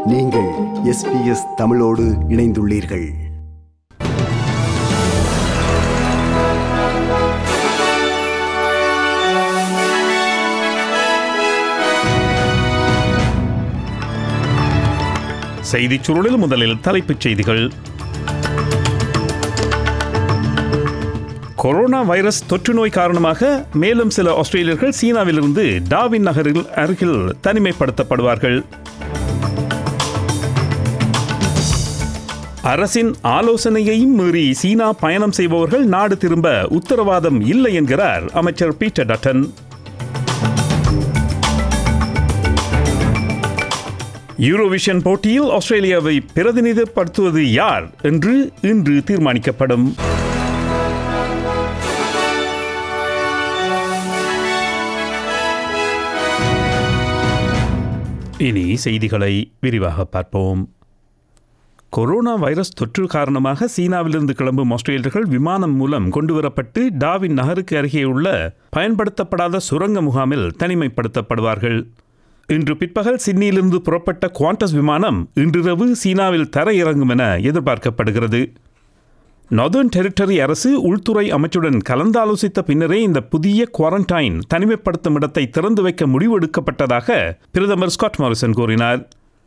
நீங்கள் எஸ்பிஎஸ் தமிழோடு இணைந்துள்ளீர்கள் செய்திச் சுருளில் முதலில் தலைப்புச் செய்திகள் கொரோனா வைரஸ் தொற்று நோய் காரணமாக மேலும் சில ஆஸ்திரேலியர்கள் சீனாவிலிருந்து டாவின் நகரில் அருகில் தனிமைப்படுத்தப்படுவார்கள் அரசின் ஆலோசனையையும் மீறி சீனா பயணம் செய்பவர்கள் நாடு திரும்ப உத்தரவாதம் இல்லை என்கிறார் அமைச்சர் பீட்டர் டட்டன் யூரோவிஷன் போட்டியில் ஆஸ்திரேலியாவை பிரதிநிதிப்படுத்துவது யார் என்று இன்று தீர்மானிக்கப்படும் இனி செய்திகளை விரிவாக பார்ப்போம் கொரோனா வைரஸ் தொற்று காரணமாக சீனாவிலிருந்து கிளம்பும் ஆஸ்திரேலியர்கள் விமானம் மூலம் கொண்டுவரப்பட்டு டாவின் நகருக்கு அருகே உள்ள பயன்படுத்தப்படாத சுரங்க முகாமில் தனிமைப்படுத்தப்படுவார்கள் இன்று பிற்பகல் சிட்னியிலிருந்து புறப்பட்ட குவாண்டஸ் விமானம் இன்றிரவு சீனாவில் தரையிறங்கும் என எதிர்பார்க்கப்படுகிறது நார்தர்ன் டெரிட்டரி அரசு உள்துறை அமைச்சுடன் கலந்தாலோசித்த பின்னரே இந்த புதிய குவாரண்டைன் தனிமைப்படுத்தும் இடத்தை திறந்து வைக்க முடிவெடுக்கப்பட்டதாக பிரதமர் ஸ்காட் மாரிசன் கூறினார்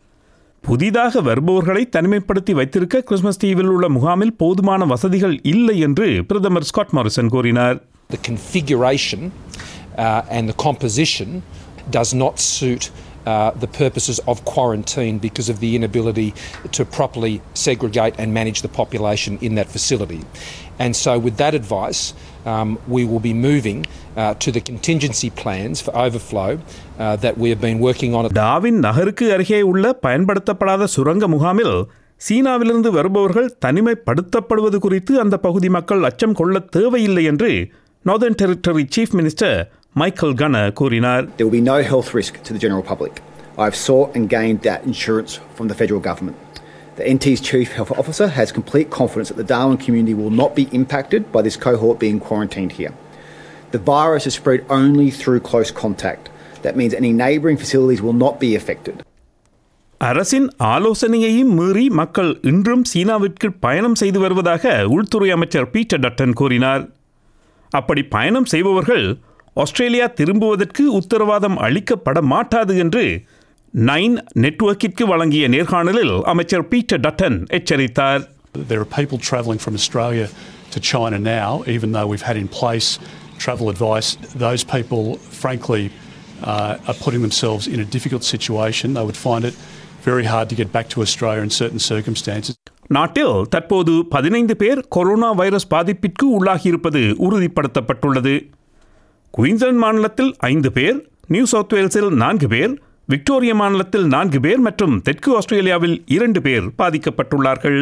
புதிதாக வருபவர்களை தனிமைப்படுத்தி வைத்திருக்க கிறிஸ்மஸ் தீவில் உள்ள முகாமில் போதுமான வசதிகள் இல்லை என்று பிரதமர் ஸ்காட் மாரிசன் கூறினார் the configuration uh, and the composition does not suit uh, the purposes of quarantine because of the inability to properly segregate and manage the population in that facility. And so, with that advice, um, we will be moving uh, to the contingency plans for overflow uh, that we have been working on. Darwin நகருக்கு அருகே உள்ள பயன்படுத்தப்படாத சுரங்க முகாமில் சீனாவிலிருந்து வருபவர்கள் தனிமைப்படுத்தப்படுவது குறித்து அந்த பகுதி மக்கள் அச்சம் கொள்ள தேவையில்லை என்று northern territory chief minister Michael Gunner கூறினார் There will be no health risk to the general public. I have sought and gained that insurance from the federal government. The NT's chief health officer has complete confidence that the Darwin community will not be impacted by this cohort being quarantined here. The virus is spread only through close contact. That means any neighbouring facilities will not be affected. அரசின் ஆலோசனையையும் மீறி மக்கள் இன்றும் சீனாவிற்கு பயணம் செய்து வருவதாக உள்துறை அமைச்சர் பீட்டர் டட்டன் கூறினார் அப்படி பயணம் செய்பவர்கள் ஆஸ்திரேலியா திரும்புவதற்கு உத்தரவாதம் அளிக்கப்பட மாட்டாது என்று நைன் நெட்வொர்க்கிற்கு வழங்கிய நேர்காணலில் அமைச்சர் பீட்டர் டட்டன் எச்சரித்தார் There are people travelling from Australia to China now, even though we've had in place travel advice. Those people, frankly, uh, are putting themselves in a difficult situation. They would find it very hard to get back to Australia in certain circumstances. நாட்டில் தற்போது பதினைந்து பேர் corona virus பாதிப்பிற்கு உள்ளாகியிருப்பது உறுதிப்படுத்தப்பட்டுள்ளது Queensland மாநிலத்தில் ஐந்து பேர் new south வேல்ஸில் நான்கு பேர் விக்டோரியா மாநிலத்தில் நான்கு பேர் மற்றும் தெற்கு ஆஸ்திரேலியாவில் இரண்டு பேர் பாதிக்கப்பட்டுள்ளார்கள்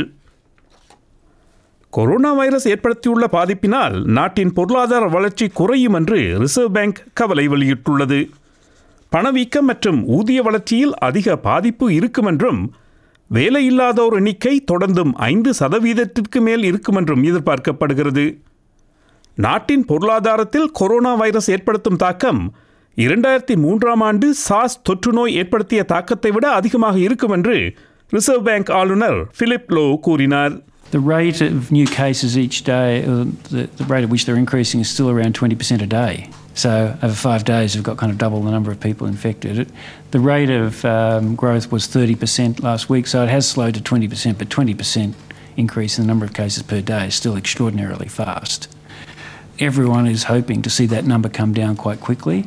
கொரோனா வைரஸ் ஏற்படுத்தியுள்ள பாதிப்பினால் நாட்டின் பொருளாதார வளர்ச்சி குறையும் என்று ரிசர்வ் பேங்க் கவலை வெளியிட்டுள்ளது பணவீக்கம் மற்றும் ஊதிய வளர்ச்சியில் அதிக பாதிப்பு இருக்கும் என்றும் வேலையில்லாதோர் எண்ணிக்கை தொடர்ந்தும் ஐந்து சதவீதத்திற்கு மேல் இருக்கும் என்றும் எதிர்பார்க்கப்படுகிறது நாட்டின் பொருளாதாரத்தில் கொரோனா வைரஸ் ஏற்படுத்தும் தாக்கம் இரண்டாயிரத்தி மூன்றாம் ஆண்டு சாஸ் தொற்று நோய் ஏற்படுத்திய தாக்கத்தை விட அதிகமாக இருக்கும் என்று ரிசர்வ் பேங்க் ஆளுநர் பிலிப் லோ கூறினார் The rate of new cases each day, uh, the, the rate at which they're increasing is still around 20% a day. So over five days, we've got kind of double the number of people infected. The rate of um, growth was 30% last week, so it has slowed to 20%, but 20% increase in the number of cases per day is still extraordinarily fast. Everyone is hoping to see that number come down quite quickly.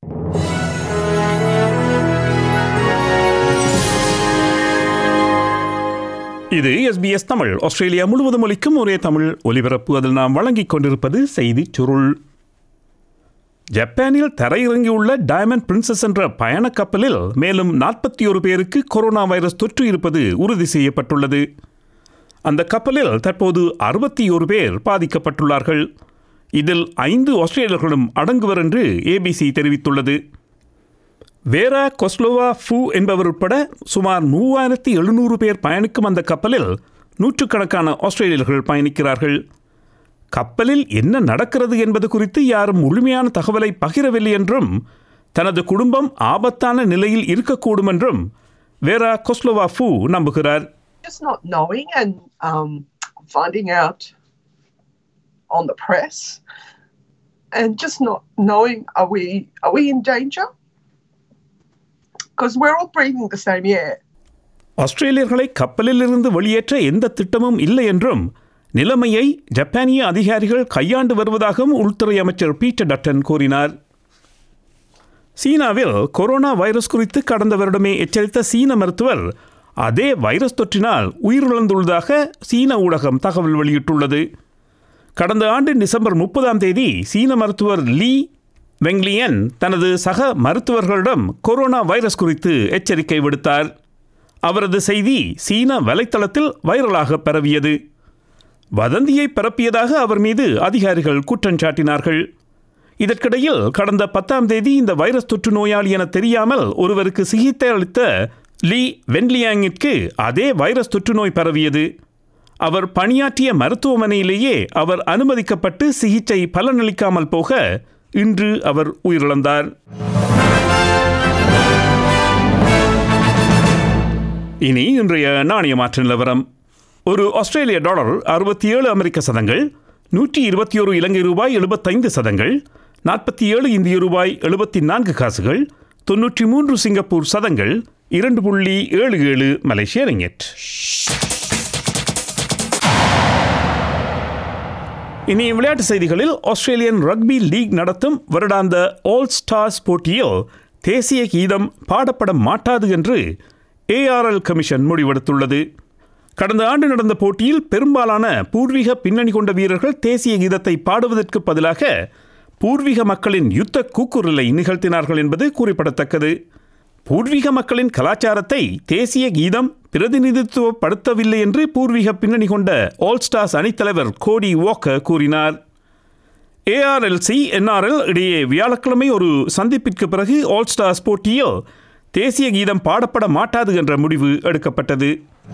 இது SBS Tamil Australia முழுவதும் ஒலிக்கும் ஒரே தமிழ் ஒலிபரப்பு அதில் நாம் வழங்கிக் கொண்டிருப்பது செய்திச் சுருள் ஜப்பானில் தரையிறங்கியுள்ள டைமண்ட் பிரின்சஸ் என்ற பயணக் கப்பலில் மேலும் நாற்பத்தி ஒரு பேருக்கு கொரோனா வைரஸ் தொற்று இருப்பது உறுதி செய்யப்பட்டுள்ளது அந்த கப்பலில் தற்போது அறுபத்தி ஒரு பேர் பாதிக்கப்பட்டுள்ளார்கள் இதில் ஐந்து ஆஸ்திரேலியர்களும் அடங்குவர் என்று ஏபிசி தெரிவித்துள்ளது வேரா கொஸ்லோவா ஃபூ என்பவர் உட்பட சுமார் மூவாயிரத்தி எழுநூறு பேர் பயணிக்கும் அந்த கப்பலில் நூற்றுக்கணக்கான ஆஸ்திரேலியர்கள் பயணிக்கிறார்கள் கப்பலில் என்ன நடக்கிறது என்பது குறித்து யாரும் முழுமையான தகவலை பகிரவில்லை என்றும் தனது குடும்பம் ஆபத்தான நிலையில் இருக்கக்கூடும் என்றும் வேரா கொஸ்லோவா ஃபூ நம்புகிறார் just not knowing and um, finding out on the press and just not knowing are we are we in danger because we're all breathing the same air ஆஸ்திரேலியர்களை கப்பலிலிருந்து வெளியேற்ற எந்த திட்டமும் இல்லை என்றும் நிலைமையை ஜப்பானிய அதிகாரிகள் கையாண்டு வருவதாகவும் உள்துறை அமைச்சர் பீட்டர் டட்டன் கூறினார் சீனாவில் கொரோனா வைரஸ் குறித்து கடந்த வருடமே எச்சரித்த சீன மருத்துவர் அதே வைரஸ் தொற்றினால் உயிரிழந்துள்ளதாக சீன ஊடகம் தகவல் வெளியிட்டுள்ளது கடந்த ஆண்டு டிசம்பர் முப்பதாம் தேதி சீன மருத்துவர் லீ வெங்லியன் தனது சக மருத்துவர்களிடம் கொரோனா வைரஸ் குறித்து எச்சரிக்கை விடுத்தார் அவரது செய்தி சீன வலைத்தளத்தில் வைரலாக பரவியது வதந்தியை பரப்பியதாக அவர் மீது அதிகாரிகள் குற்றம் சாட்டினார்கள் இதற்கிடையில் கடந்த பத்தாம் தேதி இந்த வைரஸ் தொற்று நோயாளி என தெரியாமல் ஒருவருக்கு சிகிச்சை அளித்த லீ வென்லியாங்கிற்கு அதே வைரஸ் தொற்று நோய் பரவியது அவர் பணியாற்றிய மருத்துவமனையிலேயே அவர் அனுமதிக்கப்பட்டு சிகிச்சை பலனளிக்காமல் போக இன்று அவர் உயிரிழந்தார் இனி இன்றைய நாணய மாற்று நிலவரம் ஒரு ஆஸ்திரேலிய டாலர் அறுபத்தி ஏழு அமெரிக்க சதங்கள் நூற்றி இருபத்தி ஒரு இலங்கை ரூபாய் எழுபத்தைந்து சதங்கள் நாற்பத்தி ஏழு இந்திய ரூபாய் எழுபத்தி நான்கு காசுகள் தொன்னூற்றி மூன்று சிங்கப்பூர் சதங்கள் இரண்டு புள்ளி ஏழு ஏழு மலேசிய ரிங்கெட் இனி விளையாட்டு செய்திகளில் ஆஸ்திரேலியன் ரக்பி லீக் நடத்தும் வருடாந்த ஆல் ஸ்டார்ஸ் போட்டியில் தேசிய கீதம் பாடப்பட மாட்டாது என்று ஏஆர்எல் கமிஷன் முடிவெடுத்துள்ளது கடந்த ஆண்டு நடந்த போட்டியில் பெரும்பாலான பூர்வீக பின்னணி கொண்ட வீரர்கள் தேசிய கீதத்தை பாடுவதற்கு பதிலாக பூர்வீக மக்களின் யுத்த கூக்குரலை நிகழ்த்தினார்கள் என்பது குறிப்பிடத்தக்கது பூர்வீக மக்களின் கலாச்சாரத்தை தேசிய கீதம் பிரதிநிதித்துவப்படுத்தவில்லை என்று பூர்வீக பின்னணி கொண்ட ஆல் ஸ்டார்ஸ் அணித்தலைவர் கோடி வாக்கர் கூறினார் ஏஆர்எல்சி என்ஆர்எல் இடையே வியாழக்கிழமை ஒரு சந்திப்பிற்கு பிறகு ஆல் ஸ்டார்ஸ் போட்டியில் தேசிய கீதம் பாடப்பட மாட்டாது என்ற முடிவு எடுக்கப்பட்டது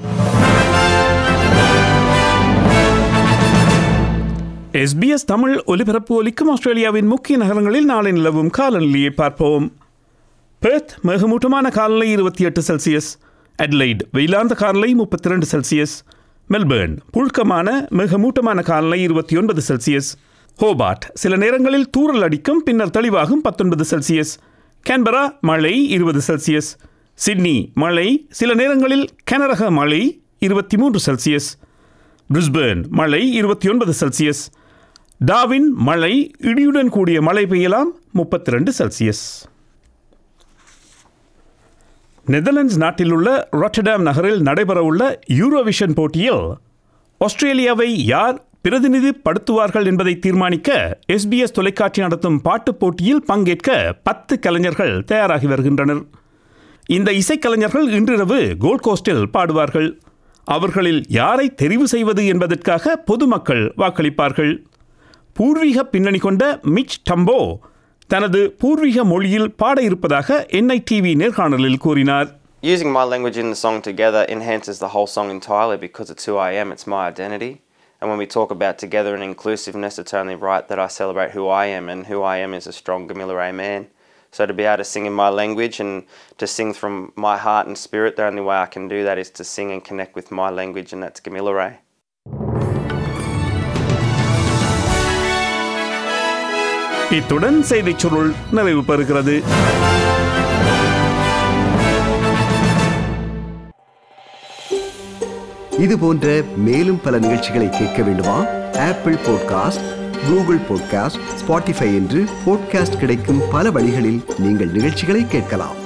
எஸ்பிஎஸ் தமிழ் ஒலிபரப்பு ஒலிக்கும் ஆஸ்திரேலியாவின் முக்கிய நகரங்களில் நாளை நிலவும் காலநிலையை பார்ப்போம் பெர்த் மிகமூட்டமான காலநிலை இருபத்தி எட்டு செல்சியஸ் அட்லைட் வெயிலார்ந்த காலநிலை முப்பத்தி ரெண்டு செல்சியஸ் மெல்பேர்ன் புழுக்கமான மிகமூட்டமான காலநிலை இருபத்தி ஒன்பது செல்சியஸ் ஹோபார்ட் சில நேரங்களில் தூறல் அடிக்கும் பின்னர் தெளிவாகும் பத்தொன்பது செல்சியஸ் கேன்பரா மழை இருபது செல்சியஸ் சிட்னி மழை சில நேரங்களில் கனரக மழை இருபத்தி மூன்று செல்சியஸ் பிரிஸ்பேர்ன் மழை இருபத்தி ஒன்பது செல்சியஸ் டாவின் மழை இடியுடன் கூடிய மழை பெய்யலாம் முப்பத்தி ரெண்டு செல்சியஸ் நெதர்லாண்ட்ஸ் நாட்டில் உள்ள ராட்டர்டாம் நகரில் நடைபெறவுள்ள யூரோவிஷன் போட்டியில் ஆஸ்திரேலியாவை யார் பிரதிநிதிப்படுத்துவார்கள் என்பதை தீர்மானிக்க எஸ்பிஎஸ் தொலைக்காட்சி நடத்தும் பாட்டுப் போட்டியில் பங்கேற்க பத்து கலைஞர்கள் தயாராகி வருகின்றனர் இந்த இசைக்கலைஞர்கள் இன்றிரவு கோல்ட் கோஸ்டில் பாடுவார்கள் அவர்களில் யாரை தெரிவு செய்வது என்பதற்காக பொதுமக்கள் வாக்களிப்பார்கள் பூர்வீக பின்னணி கொண்ட மிச் டம்போ தனது பூர்வீக மொழியில் பாட இருப்பதாக என்ஐடிவி நேர்காணலில் கூறினார் Using my language in the song together enhances the whole song entirely because it's who I am, it's my identity. And when we talk about together and inclusiveness, it's only right that I celebrate who I am, and who I am is a strong Gamilla man. So to be able to sing in my language and to sing from my heart and spirit, the only way I can do that is to sing and connect with my language, and that's Gamilla Ray. இத்துடன் செய்திச் சுருள் நிறைவு பெறுகிறது இது போன்ற மேலும் பல நிகழ்ச்சிகளை கேட்க வேண்டுமா Apple podcast Google podcast Spotify என்று பாட்காஸ்ட் கிடைக்கும் பல வழிகளில் நீங்கள் நிகழ்ச்சிகளை கேட்கலாம்